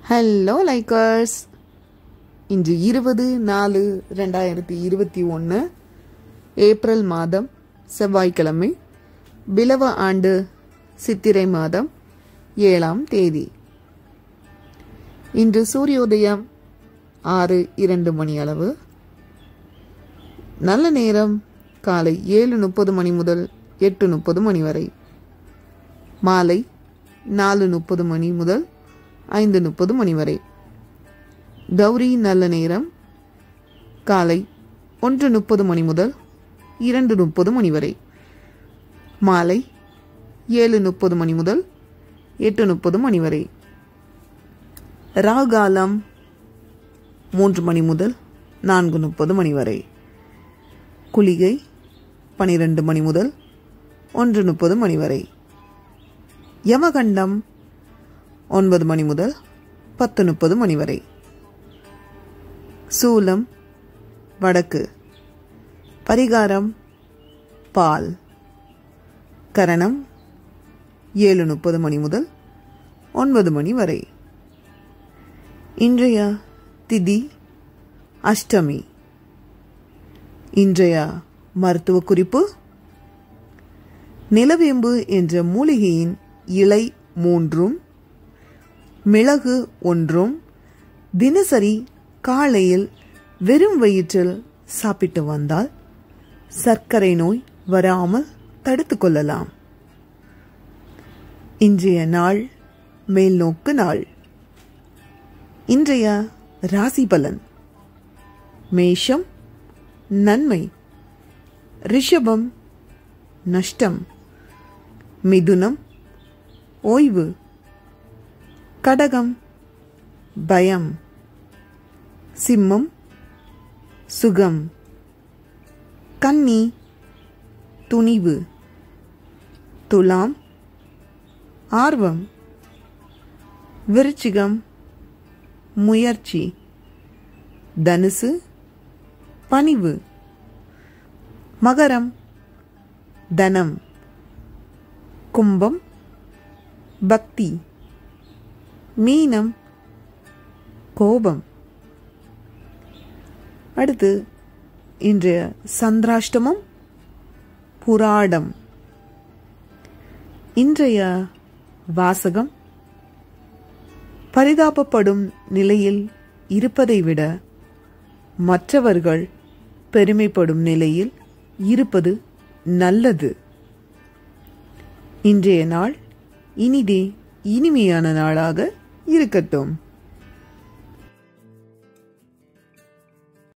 hello likers இன்று இருபது நாலு ரெண்டாயிரத்தி இருபத்தி ஒன்று ஏப்ரல் மாதம் செவ்வாய்க்கிழமை பிலவ ஆண்டு சித்திரை மாதம் ஏழாம் தேதி இன்று சூரியோதயம் ஆறு இரண்டு மணி அளவு நல்ல நேரம் காலை ஏழு முப்பது மணி முதல் எட்டு முப்பது மணி வரை மாலை நாலு முப்பது மணி முதல் ஐந்து முப்பது மணி வரை கௌரி நல்ல நேரம் காலை ஒன்று முப்பது மணி முதல் இரண்டு முப்பது மணி வரை மாலை ஏழு முப்பது மணி முதல் எட்டு முப்பது மணி வரை ராகாலம் மூன்று மணி முதல் நான்கு முப்பது மணி வரை குளிகை பனிரெண்டு மணி முதல் ஒன்று முப்பது மணி வரை யமகண்டம் ஒன்பது மணி முதல் பத்து முப்பது மணி வரை சூலம் வடக்கு பரிகாரம் பால் கரணம் ஏழு முப்பது மணி முதல் ஒன்பது மணி வரை இன்றைய திதி அஷ்டமி இன்றைய மருத்துவ குறிப்பு நிலவேம்பு என்ற மூலிகையின் இலை மூன்றும் மிளகு ஒன்றும் தினசரி காலையில் வெறும் வயிற்றில் சாப்பிட்டு வந்தால் சர்க்கரை நோய் வராமல் தடுத்து கொள்ளலாம் இன்றைய நாள் மேல்நோக்கு நாள் இன்றைய ராசி பலன் மேஷம் நன்மை ரிஷபம் நஷ்டம் மிதுனம் ஓய்வு கடகம் பயம் சிம்மம் சுகம் கன்னி துணிவு துலாம் ஆர்வம் விருச்சிகம் முயற்சி தனுசு பணிவு மகரம் தனம் கும்பம் பக்தி மீனம் கோபம் அடுத்து இன்றைய சந்திராஷ்டமம் புராடம் இன்றைய வாசகம் பரிதாபப்படும் நிலையில் இருப்பதை விட மற்றவர்கள் பெருமைப்படும் நிலையில் இருப்பது நல்லது இன்றைய நாள் இனிதே இனிமையான நாளாக இருக்கட்டும்